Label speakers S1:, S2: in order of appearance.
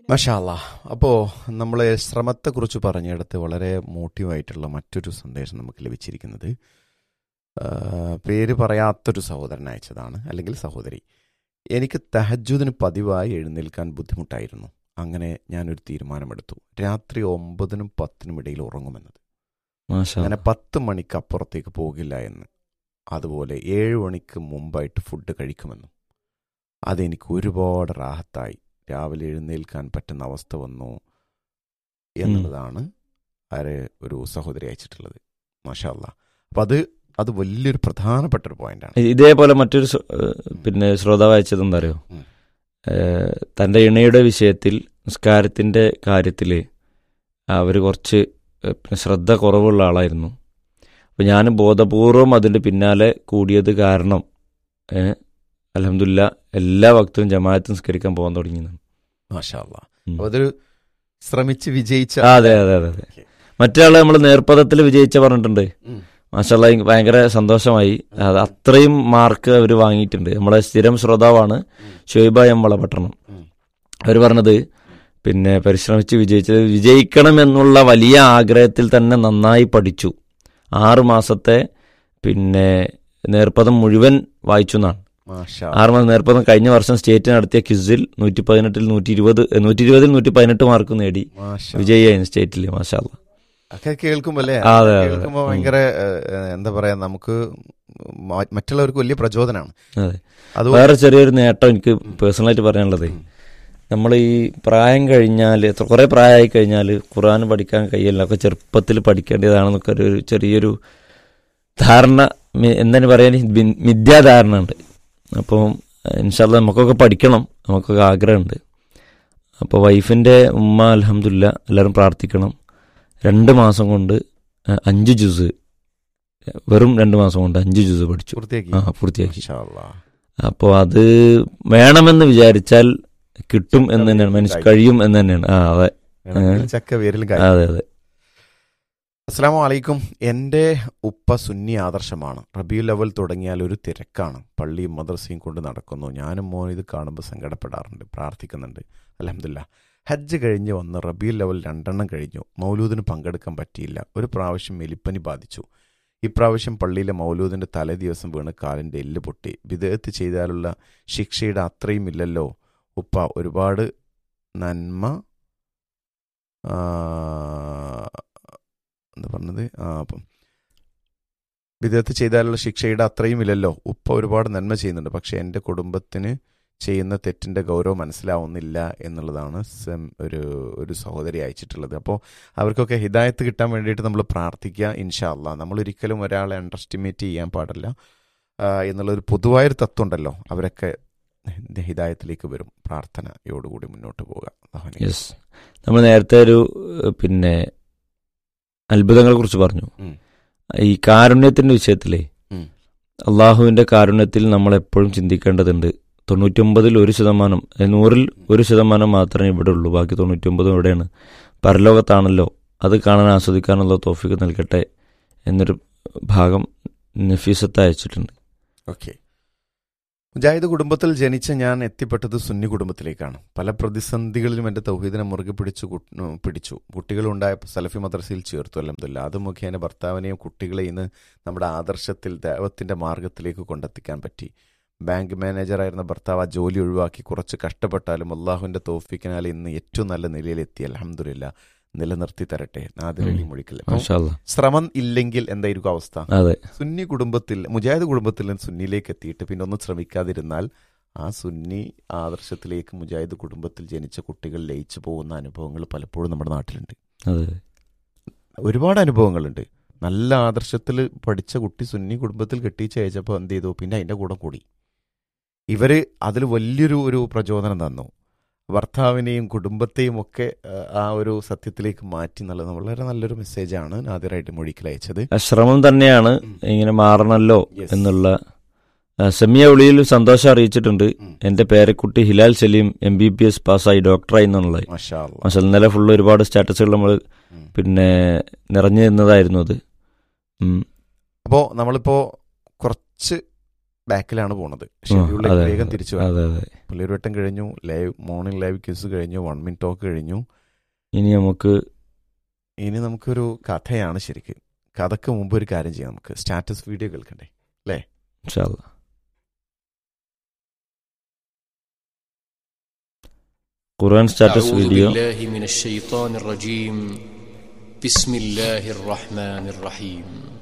S1: മഷാല്ല അപ്പോൾ നമ്മൾ ശ്രമത്തെക്കുറിച്ച് പറഞ്ഞിടത്ത് വളരെ മോട്ടീവായിട്ടുള്ള മറ്റൊരു സന്ദേശം നമുക്ക് ലഭിച്ചിരിക്കുന്നത് ആ, പേര് പറയാത്തൊരു സഹോദരൻ അയച്ചതാണ് അല്ലെങ്കിൽ സഹോദരി എനിക്ക് തഹജുദിന് പതിവായി എഴുന്നേൽക്കാൻ ബുദ്ധിമുട്ടായിരുന്നു അങ്ങനെ ഞാനൊരു തീരുമാനമെടുത്തു രാത്രി ഒമ്പതിനും പത്തിനും ഇടയിൽ ഉറങ്ങുമെന്നത്
S2: മാഷാ
S1: അങ്ങനെ പത്ത് മണിക്ക് അപ്പുറത്തേക്ക് പോകില്ല എന്ന് അതുപോലെ ഏഴ് മണിക്ക് മുമ്പായിട്ട് ഫുഡ് കഴിക്കുമെന്നും അതെനിക്ക് ഒരുപാട് റാഹത്തായി രാവിലെ എഴുന്നേൽക്കാൻ പറ്റുന്ന അവസ്ഥ വന്നു എന്നുള്ളതാണ് ആരെ ഒരു സഹോദരി അയച്ചിട്ടുള്ളത് മാഷാല്ല അപ്പം അത് അത് വലിയൊരു പ്രധാനപ്പെട്ട ഒരു പോയിന്റാണ്
S2: ഇതേപോലെ മറ്റൊരു ശ്ര- ഏഹ് പിന്നെ ശ്രോതാവ് അയച്ചത് എന്താ അറിയോ
S1: ഉം.
S2: ഏഹ് തന്റെ ഇണയുടെ വിഷയത്തിൽ നിസ്കാരത്തിന്റെ കാര്യത്തിൽ അവർ കുറച്ച് ഏഹ് പിന്നെ ശ്രദ്ധ കുറവുള്ള ആളായിരുന്നു അപ്പം ഞാൻ ബോധപൂർവം അതിൻ്റെ പിന്നാലെ കൂടിയത് കാരണം അലഹമില്ല എല്ലാ വക്തവും ജമാഅത്ത് നിസ്കരിക്കാൻ പോകാൻ തുടങ്ങി
S1: മാഷാല്ല
S2: ഉം.
S1: അപ്പൊ അതൊരു ശ്രമിച്ച് വിജയിച്ച
S2: ആ, അതെ അതെ അതെ അതെ മറ്റേ നമ്മൾ നേർപ്പദത്തിൽ വിജയിച്ച പറഞ്ഞിട്ടുണ്ട്
S1: ഉം.
S2: മാഷല്ല ഭയങ്കര സന്തോഷമായി അത് അത്രയും മാർക്ക് അവർ വാങ്ങിയിട്ടുണ്ട് നമ്മളെ സ്ഥിരം ശ്രോതാവാണ് ഷൊയ്ബ എം വളപട്ടണം
S1: ഉം.
S2: അവർ പറഞ്ഞത് പിന്നെ പരിശ്രമിച്ച് വിജയിച്ചത് വിജയിക്കണമെന്നുള്ള വലിയ ആഗ്രഹത്തിൽ തന്നെ നന്നായി പഠിച്ചു ആറ് മാസത്തെ പിന്നെ നേർപ്പദം മുഴുവൻ വായിച്ചു എന്നാണ്
S1: മാഷാ
S2: ആറ് മാസം നേർപ്പദം കഴിഞ്ഞ വർഷം സ്റ്റേറ്റ് നടത്തിയ ക്വിസിൽ നൂറ്റി പതിനെട്ടിൽ നൂറ്റി ഇരുപത് നൂറ്റി ഇരുപതിൽ നൂറ്റി പതിനെട്ട് മാർക്ക് നേടി
S1: മാഷാ
S2: വിജയിയായി സ്റ്റേറ്റിൽ മാഷാല്ല
S1: ഒക്കെ കേൾക്കുമ്പോ അല്ലേ
S2: ആ, അതെ, അതെ.
S1: കേൾക്കുമ്പോ ഭയങ്കര ഏഹ്, എന്താ പറയാ നമുക്ക് മ- മറ്റുള്ളവർക്ക് വലിയ പ്രചോദനമാണ്
S2: അതെ
S1: അത്
S2: വേറെ ചെറിയൊരു നേട്ടം എനിക്ക് പേഴ്സണലായിട്ട് പറയാനുള്ളത്
S1: ഉം.
S2: നമ്മൾ ഈ പ്രായം കഴിഞ്ഞാൽ കുറെ പ്രായമായി കഴിഞ്ഞാൽ ഖുർആൻ പഠിക്കാൻ കഴിയില്ല ഒക്കെ ചെറുപ്പത്തിൽ പഠിക്കേണ്ടതാണെന്നൊക്കെ ഒരു ചെറിയൊരു ധാരണ മി- എന്താണ് പറയാൻ ബി- മിഥ്യാധാരണ ഉണ്ട് അപ്പം ഇൻഷാല്ല നമുക്കൊക്കെ പഠിക്കണം നമുക്കൊക്കെ ആഗ്രഹമുണ്ട് അപ്പോൾ വൈഫിൻ്റെ ഉമ്മ അലഹമില്ല എല്ലാവരും പ്രാർത്ഥിക്കണം രണ്ട് മാസം കൊണ്ട് അഹ് അഞ്ച് ജ്യൂസ് വെറും രണ്ട് മാസം കൊണ്ട് അഞ്ച് ജ്യൂസ് പഠിച്ചു
S1: പൂർത്തിയാക്കി
S2: ആ പൂർത്തിയാക്കി
S1: മാഷാ അല്ലാ.
S2: അപ്പോൾ അത് വേണമെന്ന് വിചാരിച്ചാൽ കിട്ടും എന്ന് തന്നെയാണ് മനുഷ്യ കഴിയും എന്ന് തന്നെയാണ് ആ അതെ
S1: വേണമെങ്കിൽ ചക്ക വേരിലും കാര്യം
S2: അതെ അതെ
S1: അസ്സാം വലൈക്കും എൻ്റെ ഉപ്പ സുന്നി ആദർശമാണ് റബിയു ലെവൽ തുടങ്ങിയാൽ ഒരു തിരക്കാണ് പള്ളിയും മദ്രസയും കൊണ്ട് നടക്കുന്നു ഞാനും മോൻ ഇത് കാണുമ്പോൾ സങ്കടപ്പെടാറുണ്ട് പ്രാർത്ഥിക്കുന്നുണ്ട് അലഹമില്ല ഹജ്ജ് കഴിഞ്ഞ് വന്ന് റബിയു ലെവൽ രണ്ടെണ്ണം കഴിഞ്ഞു മൗലൂദിന് പങ്കെടുക്കാൻ പറ്റിയില്ല ഒരു പ്രാവശ്യം എലിപ്പനി ബാധിച്ചു ഇപ്രാവശ്യം പള്ളിയിലെ മൗലൂദിൻ്റെ തലേ ദിവസം വീണ് കാലിൻ്റെ എല്ല് പൊട്ടി വിദേഹത്ത് ചെയ്താലുള്ള ശിക്ഷയുടെ അത്രയും ഇല്ലല്ലോ ഉപ്പ ഒരുപാട് നന്മ ആ, എന്താ പറഞ്ഞത് ആ അപ്പം വിദേഹത്ത് ചെയ്താലുള്ള ശിക്ഷയുടെ അത്രയും ഇല്ലല്ലോ ഉപ്പ ഒരുപാട് നന്മ ചെയ്യുന്നുണ്ട് പക്ഷെ എൻ്റെ കുടുംബത്തിന് ചെയ്യുന്ന തെറ്റിൻ്റെ ഗൗരവം മനസ്സിലാവുന്നില്ല എന്നുള്ളതാണ് സെം ഒരു ഒരു സഹോദരി അയച്ചിട്ടുള്ളത് അപ്പോൾ അവർക്കൊക്കെ ഹിദായത്ത് കിട്ടാൻ വേണ്ടിയിട്ട് നമ്മൾ പ്രാർത്ഥിക്കുക ഇൻഷാ അല്ലാ നമ്മൾ ഒരിക്കലും ഒരാളെ അണ്ടർ എസ്റ്റിമേറ്റ് ചെയ്യാൻ പാടില്ല ആ, എന്നുള്ളൊരു പൊതുവായൊരു തത്വം ഉണ്ടല്ലോ അവരൊക്കെ ഹിദായത്തിലേക്ക് വരും പ്രാർത്ഥനയോടുകൂടി മുന്നോട്ട് പോവുക അള്ളാഹു
S2: യെസ് നമ്മൾ നേരത്തെ ഒരു ഏഹ്, പിന്നെ അത്ഭുതങ്ങളെ കുറിച്ച് പറഞ്ഞു
S1: ഉം.
S2: ഈ കാരുണ്യത്തിന്റെ വിഷയത്തിലേ
S1: ഉം.
S2: അള്ളാഹുവിന്റെ കാരുണ്യത്തിൽ നമ്മൾ എപ്പോഴും ചിന്തിക്കേണ്ടതുണ്ട് തൊണ്ണൂറ്റൊമ്പതിൽ ഒരു ശതമാനം ഏ, നൂറിൽ ഒരു ശതമാനം മാത്രമേ ഇവിടെ ഉള്ളൂ ബാക്കി തൊണ്ണൂറ്റൊമ്പതും ഇവിടെയാണ് പരലോകത്താണല്ലോ അത് കാണാൻ ആസ്വദിക്കാനുള്ള തോഫിക്ക് നൽകട്ടെ എന്നൊരു ഭാഗം നഫീസത്ത് അയച്ചിട്ടുണ്ട്
S1: ഓക്കെ മുജാഹിദ് കുടുംബത്തിൽ ജനിച്ച ഞാൻ എത്തിപ്പെട്ടത് സുന്നി കുടുംബത്തിലേക്കാണ് പല പ്രതിസന്ധികളിലും എൻ്റെ തൗഹീദിനെ മുറുകെ പിടിച്ചു കു- ഉം, പിടിച്ചു കുട്ടികളുണ്ടായപ്പോൾ സലഫി മദ്രസയിൽ ചേർത്തു അല്ലമില്ല അത് മുഖേന ഭർത്താവിനെയും കുട്ടികളെയും ഇന്ന് നമ്മുടെ ആദർശത്തിൽ ദൈവത്തിൻ്റെ മാർഗത്തിലേക്ക് കൊണ്ടെത്തിക്കാൻ പറ്റി ബാങ്ക് മാനേജറായിരുന്ന ഭർത്താവ് ആ ജോലി ഒഴിവാക്കി കുറച്ച് കഷ്ടപ്പെട്ടാലും അള്ളാഹുവിൻ്റെ തോഫിക്കിനാൽ ഇന്ന് ഏറ്റവും നല്ല നിലയിലെത്തി അലഹമില്ല നിലനിർത്തി തരട്ടെ നാദിരലി
S2: ഉം.
S1: മുഴിക്കൽ
S2: മാഷാ അല്ലാ.
S1: ശ്രമം ഇല്ലെങ്കിൽ എന്തായിരിക്കും അവസ്ഥ
S2: അതെ
S1: സുന്നി കുടുംബത്തിൽ മുജാഹിദ് കുടുംബത്തിൽ നിന്ന് സുന്നിയിലേക്ക് എത്തിയിട്ട് പിന്നെ ഒന്നും ശ്രമിക്കാതിരുന്നാൽ ആ സുന്നി ആദർശത്തിലേക്ക് മുജാഹിദ് കുടുംബത്തിൽ ജനിച്ച കുട്ടികൾ ലയിച്ചു പോകുന്ന അനുഭവങ്ങൾ പലപ്പോഴും നമ്മുടെ നാട്ടിലുണ്ട്
S2: അതെ
S1: ഒരുപാട് അനുഭവങ്ങളുണ്ട് നല്ല ആദർശത്തിൽ പഠിച്ച കുട്ടി സുന്നി കുടുംബത്തിൽ കെട്ടിച്ച് അയച്ചപ്പോൾ എന്ത് ചെയ്തു പിന്നെ അതിൻ്റെ കൂടെ കൂടി ഇവര് അതിൽ വലിയൊരു ഒരു പ്രചോദനം തന്നു ഭർത്താവിനെയും കുടുംബത്തെയും ഒക്കെ ആ, ആ ഒരു സത്യത്തിലേക്ക് മാറ്റി എന്നുള്ളത് വളരെ നല്ലൊരു മെസ്സേജാണ് നാദിറായിട്ട് മൊഴിക്കൽ അയച്ചത്
S2: ആ ശ്രമം തന്നെയാണ് ഇങ്ങനെ മാറണല്ലോ
S1: Yes.
S2: എന്നുള്ള ആ, സെമിയ വിളിയിൽ സന്തോഷം അറിയിച്ചിട്ടുണ്ട്
S1: ഉം.
S2: എന്റെ പേരക്കുട്ടി Hilal Saleem M B B S പാസ്സായി ഡോക്ടറായി എന്നുള്ളത്
S1: മാഷാ അല്ലാ.
S2: പക്ഷെ ഇന്നലെ ഫുള്ള് ഒരുപാട് സ്റ്റാറ്റസുകൾ നമ്മൾ
S1: ഉം.
S2: പിന്നെ നിറഞ്ഞു നിന്നതായിരുന്നു അത് ഉം.
S1: അപ്പോൾ നമ്മളിപ്പോൾ കുറച്ച് ബാക്കിലാണ് പോണത് ഷെഡ്യൂളിലേക്ക്
S2: അതെ,
S1: വേഗം തിരിച്ചു വരണം
S2: അതെ അതെ
S1: പുള്ളിയൊരുവട്ടം കഴിഞ്ഞു ലൈവ് മോർണിംഗ് ലൈവ് ക്യൂസ് കഴിഞ്ഞു വൺ മിനിറ്റ് ടോക്ക് കഴിഞ്ഞു
S2: ഇനി നമുക്ക്
S1: ഇനി നമുക്കൊരു കഥയാണ് ശരിക്ക് കഥക്ക് മുമ്പ് ഒരു കാര്യം ചെയ്യാം നമുക്ക് സ്റ്റാറ്റസ് വീഡിയോ കേൾക്കണ്ടേ
S2: ഇൻഷാ അല്ലാ. ഖുർആൻ സ്റ്റാറ്റസ്
S3: أعوذ
S2: വീഡിയോ
S3: بالله من الشيطان الرجيم بسم الله الرحمن الرحيم